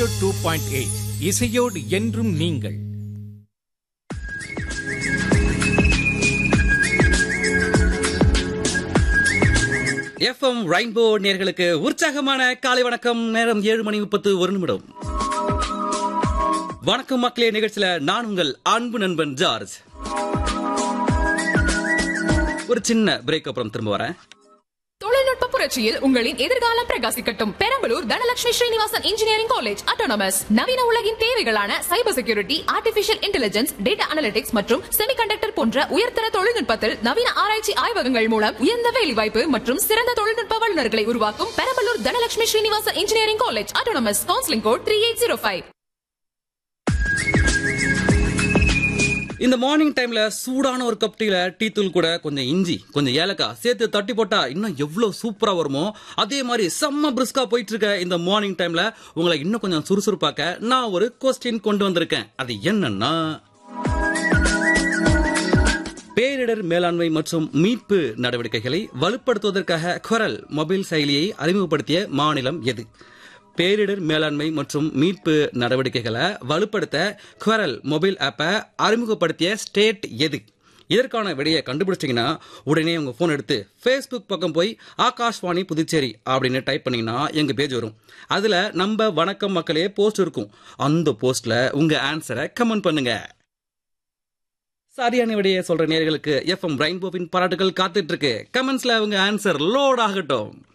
two point eight இசையோடு என்றும் நீங்கள் எஃப்எம் ரெயின்போ நேர்களுக்கு உற்சாகமான காலை வணக்கம் நேரம் ஏழு மணி முப்பத்து ஒரு நிமிடம் வணக்கம் மக்களே நிகழ்ச்சியில நான் உங்கள் அன்பு நண்பன் ஜார்ஜ் ஒரு சின்ன பிரேக் அப்புறம் திரும்ப வரேன் தொழில்நுட்ப புரட்சியில் உங்களின் எதிர்காலம் பிரகாசிக்கட்டும் Perambalur Dhanalakshmi Srinivasan engineering college autonomous நவீன உலகின் தேவைகளான cyber security artificial intelligence data analytics மற்றும் செமிகண்டக்டர் போன்ற உயர்தர தொழில்நுட்பத்தில் நவீன ஆராய்ச்சி ஆய்வகங்கள் மூலம் உயர்ந்த வேலைவாய்ப்பு மற்றும் சிறந்த தொழில்நுட்ப வல்லுநர்களை உருவாக்கும் Perambalur Dhanalakshmi Srinivasan engineering college autonomous counselling code three eight zero five இந்த மார்னிங் டைம்ல சூடான ஒரு கப் டீல டீ தூள் கூட கொஞ்சம் இஞ்சி கொஞ்சம் ஏலக்காய் சேர்த்து தட்டி போட்டா இன்னும் எவ்வளவு சூப்பரா வருமோ அதே மாதிரி செம்ம பிரிஸ்கா போயிட்டு இருக்க இந்த மார்னிங் டைம்ல உங்களை இன்னும் கொஞ்சம் சுறுசுறுப்பாக்க நான் ஒரு கொஸ்டின் கொண்டு வந்திருக்கேன் அது என்னன்னா பேரிடர் மேலாண்மை மற்றும் மீட்பு நடவடிக்கைகளை வலுப்படுத்துவதற்காக குரல் மொபைல் செயலியை அறிமுகப்படுத்திய மாநிலம் எது பேரிடர் மேலாண்மை மற்றும் மீட்பு நடவடிக்கைகளை வலுப்படுத்த குரல் மொபைல் ஆப்பை அறிமுகப்படுத்திய ஸ்டேட் எது இதற்கான விடையை கண்டுபிடிச்சிங்கன்னா உடனே உங்க போன் எடுத்து ஃபேஸ்புக் பக்கம் போய் ஆகாஷ்வாணி புதுச்சேரி அப்படின்னு டைப் பண்ணீங்கன்னா எங்க பேஜ் வரும் அதுல நம்ம வணக்கம் மக்களே போஸ்ட் இருக்கும் அந்த போஸ்ட்ல உங்க ஆன்சரை கமெண்ட் பண்ணுங்க சரியான விடையை சொல்ற நேர்களுக்கு எஃப்எம் ரெயின்போவின் பாராட்டுகள் காத்துட்டு இருக்கு கமெண்ட்ஸ்ல உங்க ஆன்சர் லோட் ஆகட்டும்